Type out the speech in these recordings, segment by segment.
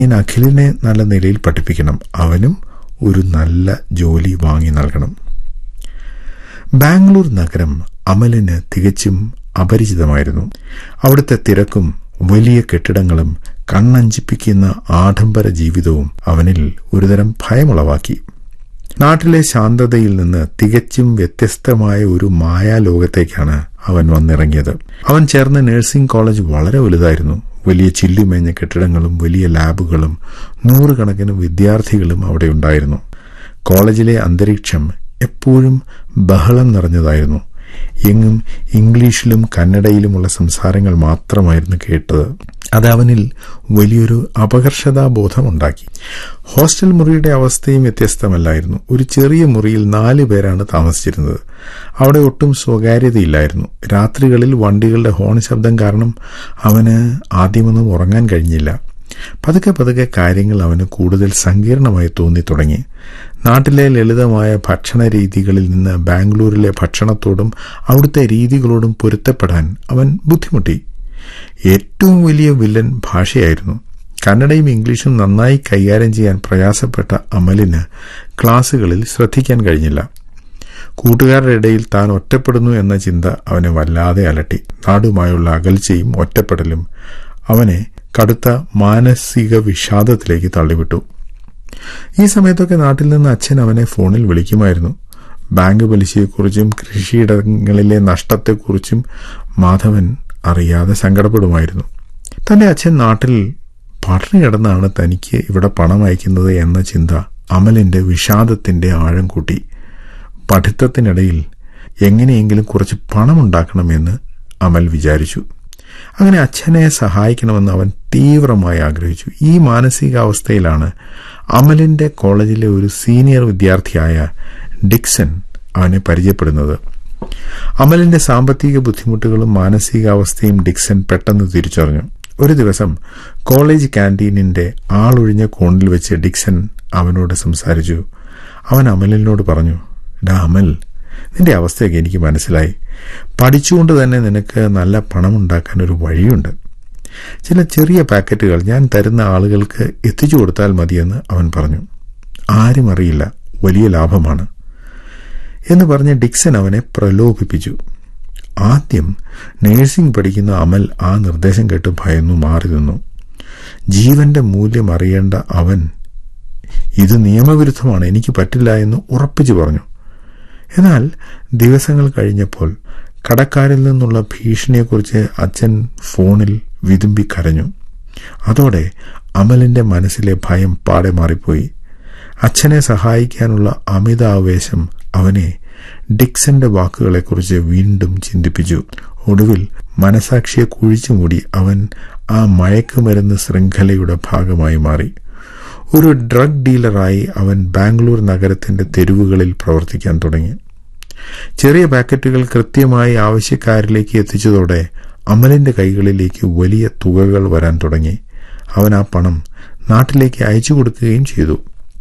ഞാൻ അഖിലിനെ നല്ല നിലയിൽ പഠിപ്പിക്കണം അവനും ഒരു നല്ല ജോലി വാങ്ങി നൽകണം ബാംഗ്ലൂർ നഗരം അമലിന് തികച്ചും അപരിചിതമായിരുന്നു അവിടുത്തെ തിരക്കും വലിയ കെട്ടിടങ്ങളും കണ്ണഞ്ചിപ്പിക്കുന്ന ആഡംബര ജീവിതവും അവനിൽ ഒരുതരം ഭയമുളവാക്കി നാട്ടിലെ ശാന്തതയിൽ നിന്ന് തികച്ചും വ്യത്യസ്തമായ ഒരു മായാലോകത്തേക്കാണ് അവൻ വന്നിറങ്ങിയത് അവൻ ചേർന്ന നഴ്സിംഗ് കോളേജ് വളരെ വലുതായിരുന്നു വലിയ ചില്ലുമേഞ്ഞ കെട്ടിടങ്ങളും വലിയ ലാബുകളും നൂറുകണക്കിന് വിദ്യാർത്ഥികളും അവിടെ ഉണ്ടായിരുന്നു കോളേജിലെ അന്തരീക്ഷം എപ്പോഴും ബഹളം നിറഞ്ഞതായിരുന്നു എങ്ങും ഇംഗ്ലീഷിലും കന്നഡയിലുമുള്ള സംസാരങ്ങൾ മാത്രമായിരുന്നു കേട്ടത് അത് അവനിൽ വലിയൊരു അപകർഷതാബോധമുണ്ടാക്കി ഹോസ്റ്റൽ മുറിയുടെ അവസ്ഥയും വ്യത്യസ്തമല്ലായിരുന്നു ഒരു ചെറിയ മുറിയിൽ നാല് പേരാണ് താമസിച്ചിരുന്നത് അവിടെ ഒട്ടും സ്വകാര്യതയില്ലായിരുന്നു രാത്രികളിൽ വണ്ടികളുടെ ഹോൺ ശബ്ദം കാരണം അവന് ആദ്യമൊന്നും ഉറങ്ങാൻ കഴിഞ്ഞില്ല പതുക്കെ പതുക്കെ കാര്യങ്ങൾ അവന് കൂടുതൽ സങ്കീർണമായി തോന്നി തുടങ്ങി നാട്ടിലെ ലളിതമായ ഭക്ഷണ രീതികളിൽ നിന്ന് ബാംഗ്ലൂരിലെ ഭക്ഷണത്തോടും അവിടുത്തെ രീതികളോടും പൊരുത്തപ്പെടാൻ അവൻ ബുദ്ധിമുട്ടി ഏറ്റവും വലിയ വില്ലൻ ഭാഷയായിരുന്നു കന്നഡയും ഇംഗ്ലീഷും നന്നായി കൈകാര്യം ചെയ്യാൻ പ്രയാസപ്പെട്ട അമലിന് ക്ലാസുകളിൽ ശ്രദ്ധിക്കാൻ കഴിഞ്ഞില്ല കൂട്ടുകാരുടെ ഇടയിൽ താൻ ഒറ്റപ്പെടുന്നു എന്ന ചിന്ത അവനെ വല്ലാതെ അലട്ടി നാടുമായുള്ള അകൽച്ചയും ഒറ്റപ്പെടലും അവനെ കടുത്ത മാനസിക വിഷാദത്തിലേക്ക് തള്ളിവിട്ടു ഈ സമയത്തൊക്കെ നാട്ടിൽ നിന്ന് അച്ഛൻ അവനെ ഫോണിൽ വിളിക്കുമായിരുന്നു ബാങ്ക് പലിശയെക്കുറിച്ചും കൃഷിയിടങ്ങളിലെ നഷ്ടത്തെക്കുറിച്ചും മാധവൻ അറിയാതെ സങ്കടപ്പെടുമായിരുന്നു തന്റെ അച്ഛൻ നാട്ടിൽ പട്ടിണി കിടന്നാണ് തനിക്ക് ഇവിടെ പണം അയക്കുന്നത് എന്ന ചിന്ത അമലിന്റെ വിഷാദത്തിന്റെ ആഴം കൂട്ടി പഠിത്തത്തിനിടയിൽ എങ്ങനെയെങ്കിലും കുറച്ച് പണമുണ്ടാക്കണമെന്ന് അമൽ വിചാരിച്ചു അങ്ങനെ അച്ഛനെ സഹായിക്കണമെന്ന് അവൻ തീവ്രമായി ആഗ്രഹിച്ചു ഈ മാനസികാവസ്ഥയിലാണ് അമലിന്റെ കോളേജിലെ ഒരു സീനിയർ വിദ്യാർത്ഥിയായ ഡിക്സൺ അവനെ പരിചയപ്പെടുന്നത് അമലിന്റെ സാമ്പത്തിക ബുദ്ധിമുട്ടുകളും മാനസികാവസ്ഥയും ഡിക്സൺ പെട്ടെന്ന് തിരിച്ചറിഞ്ഞു ഒരു ദിവസം കോളേജ് ക്യാൻറ്റീനിന്റെ ആളൊഴിഞ്ഞ കോണിൽ വെച്ച് ഡിക്സൺ അവനോട് സംസാരിച്ചു അവൻ അമലിനോട് പറഞ്ഞു ഡാ അമൽ നിന്റെ അവസ്ഥയൊക്കെ എനിക്ക് മനസ്സിലായി പഠിച്ചുകൊണ്ട് തന്നെ നിനക്ക് നല്ല പണമുണ്ടാക്കാൻ ഒരു വഴിയുണ്ട് ചില ചെറിയ പാക്കറ്റുകൾ ഞാൻ തരുന്ന ആളുകൾക്ക് എത്തിച്ചു കൊടുത്താൽ മതിയെന്ന് അവൻ പറഞ്ഞു ആരും അറിയില്ല വലിയ ലാഭമാണ് എന്ന് പറഞ്ഞ് ഡിക്സൺ അവനെ പ്രലോഭിപ്പിച്ചു ആദ്യം നേഴ്സിംഗ് പഠിക്കുന്ന അമൽ ആ നിർദ്ദേശം കേട്ട് ഭയന്നു മാറി നിന്നു ജീവന്റെ മൂല്യം അറിയേണ്ട അവൻ ഇത് നിയമവിരുദ്ധമാണ് എനിക്ക് പറ്റില്ല എന്ന് ഉറപ്പിച്ചു പറഞ്ഞു എന്നാൽ ദിവസങ്ങൾ കഴിഞ്ഞപ്പോൾ കടക്കാരിൽ നിന്നുള്ള ഭീഷണിയെക്കുറിച്ച് അച്ഛൻ ഫോണിൽ വിതുമ്പി കരഞ്ഞു അതോടെ അമലിന്റെ മനസ്സിലെ ഭയം പാടെ മാറിപ്പോയി അച്ഛനെ സഹായിക്കാനുള്ള അമിത ആവേശം അവനെ ഡിക്സന്റെ വാക്കുകളെക്കുറിച്ച് വീണ്ടും ചിന്തിപ്പിച്ചു ഒടുവിൽ മനസാക്ഷിയെ കുഴിച്ചുമൂടി അവൻ ആ മയക്കുമരുന്ന് ശൃംഖലയുടെ ഭാഗമായി മാറി ഒരു ഡ്രഗ് ഡീലറായി അവൻ ബാംഗ്ലൂർ നഗരത്തിന്റെ തെരുവുകളിൽ പ്രവർത്തിക്കാൻ തുടങ്ങി ചെറിയ പാക്കറ്റുകൾ കൃത്യമായി ആവശ്യക്കാരിലേക്ക് എത്തിച്ചതോടെ അമലിന്റെ കൈകളിലേക്ക് വലിയ തുകകൾ വരാൻ തുടങ്ങി അവൻ ആ പണം നാട്ടിലേക്ക് അയച്ചു കൊടുക്കുകയും ചെയ്തു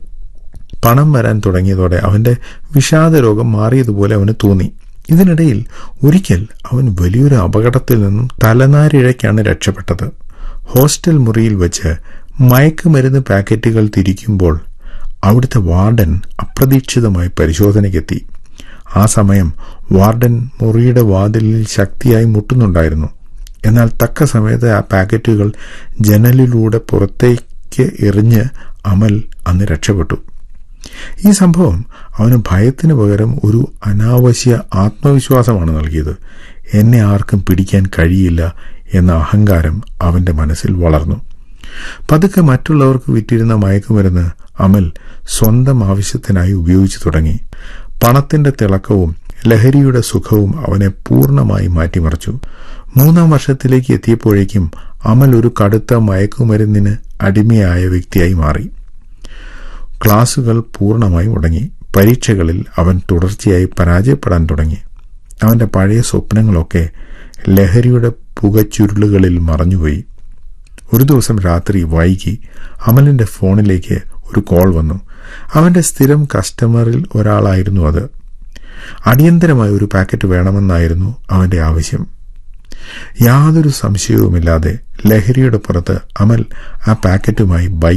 പണം വരാൻ തുടങ്ങിയതോടെ അവന്റെ വിഷാദ രോഗം മാറിയതുപോലെ അവന് തോന്നി ഇതിനിടയിൽ ഒരിക്കൽ അവൻ വലിയൊരു അപകടത്തിൽ നിന്നും തലനാരിഴയ്ക്കാണ് രക്ഷപ്പെട്ടത് ഹോസ്റ്റൽ മുറിയിൽ വെച്ച് മയക്കുമരുന്ന് പാക്കറ്റുകൾ തിരിക്കുമ്പോൾ അവിടുത്തെ വാർഡൻ അപ്രതീക്ഷിതമായി പരിശോധനയ്ക്കെത്തി ആ സമയം വാർഡൻ മുറിയുടെ വാതിലിൽ ശക്തിയായി മുട്ടുന്നുണ്ടായിരുന്നു എന്നാൽ തക്ക സമയത്ത് ആ പാക്കറ്റുകൾ ജനലിലൂടെ പുറത്തേക്ക് എറിഞ്ഞ് അമൽ അന്ന് രക്ഷപ്പെട്ടു ഈ സംഭവം അവന് ഭയത്തിന് പകരം ഒരു അനാവശ്യ ആത്മവിശ്വാസമാണ് നൽകിയത് എന്നെ ആർക്കും പിടിക്കാൻ കഴിയില്ല എന്ന അഹങ്കാരം അവന്റെ മനസ്സിൽ വളർന്നു പതുക്കെ മറ്റുള്ളവർക്ക് വിറ്റിരുന്ന മയക്കുമരുന്ന് അമൽ സ്വന്തം ആവശ്യത്തിനായി ഉപയോഗിച്ചു തുടങ്ങി പണത്തിന്റെ തിളക്കവും ലഹരിയുടെ സുഖവും അവനെ പൂർണ്ണമായി മാറ്റിമറിച്ചു മൂന്നാം വർഷത്തിലേക്ക് എത്തിയപ്പോഴേക്കും അമൽ ഒരു കടുത്ത മയക്കുമരുന്നിന് അടിമയായ വ്യക്തിയായി മാറി ക്ലാസുകൾ പൂർണ്ണമായി മുടങ്ങി പരീക്ഷകളിൽ അവൻ തുടർച്ചയായി പരാജയപ്പെടാൻ തുടങ്ങി അവന്റെ പഴയ സ്വപ്നങ്ങളൊക്കെ ലഹരിയുടെ പുകച്ചുരുളുകളിൽ മറഞ്ഞുപോയി ഒരു ദിവസം രാത്രി വൈകി അമലിന്റെ ഫോണിലേക്ക് ഒരു കോൾ വന്നു അവന്റെ സ്ഥിരം കസ്റ്റമറിൽ ഒരാളായിരുന്നു അത് അടിയന്തരമായ ഒരു പാക്കറ്റ് വേണമെന്നായിരുന്നു അവന്റെ ആവശ്യം യാതൊരു സംശയവുമില്ലാതെ ലഹരിയുടെ പുറത്ത് അമൽ ആ പാക്കറ്റുമായി ബൈക്ക്